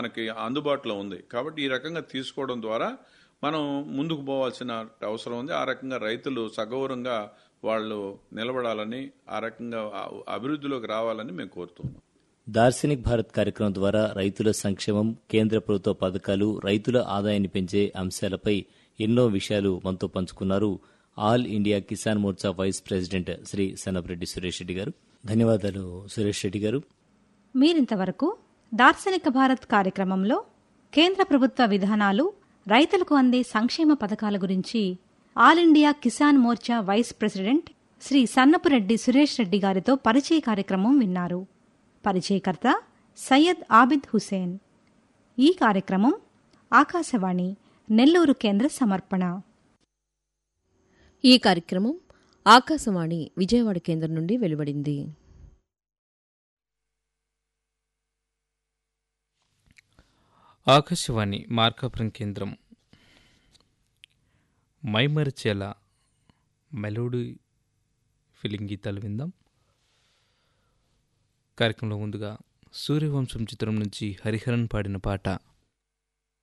మనకి అందుబాటులో ఉంది కాబట్టి ఈ రకంగా తీసుకోవడం ద్వారా మనం ముందుకు పోవాల్సిన అవసరం ఉంది ఆ రకంగా రైతులు సగౌరవంగా వాళ్ళు నిలబడాలని ఆ రకంగా ఆ- అభివృద్ధిలోకి రావాలని మేము కోరుతున్నాం దార్శనిక్ భారత్ కార్యక్రమం ద్వారా రైతుల సంక్షేమం కేంద్ర ప్రభుత్వ పథకాలు రైతుల ఆదాయాన్ని పెంచే అంశాలపై ఎన్నో విషయాలు మనతో పంచుకున్నారు all India Kisan Morcha vice president Shri Sanapareddy Suresh Reddy garu ధన్యవాదాలు సురేష్ రెడ్డి గారు మీరింతవరకు దార్శనిక భారత్ కార్యక్రమంలో కేంద్ర ప్రభుత్వ విధానాలు రైతులకు అందే సంక్షేమ పథకాల గురించి all India Kisan Morcha vice president Shri Sannapureddy Suresh Reddy గారితో పరిచయ కార్యక్రమం విన్నారు పరిచయకర్త సయ్యద్ ఆబిద్ హుసేన్ ఈ కార్యక్రమం ఆకాశవాణి నెల్లూరు కేంద్ర సమర్పణ ఈ కార్యక్రమం ఆకాశవాణి విజయవాడ కేంద్రం నుండి వెలువడింది ఆకాశవాణి మార్కాపురం కేంద్రం మైమరిచేలా మెలోడీ ఫిలింగ్ గీతాలు విందాం కార్యక్రమంలో ముందుగా సూర్యవంశం చిత్రం నుంచి హరిహరన్ పాడిన పాట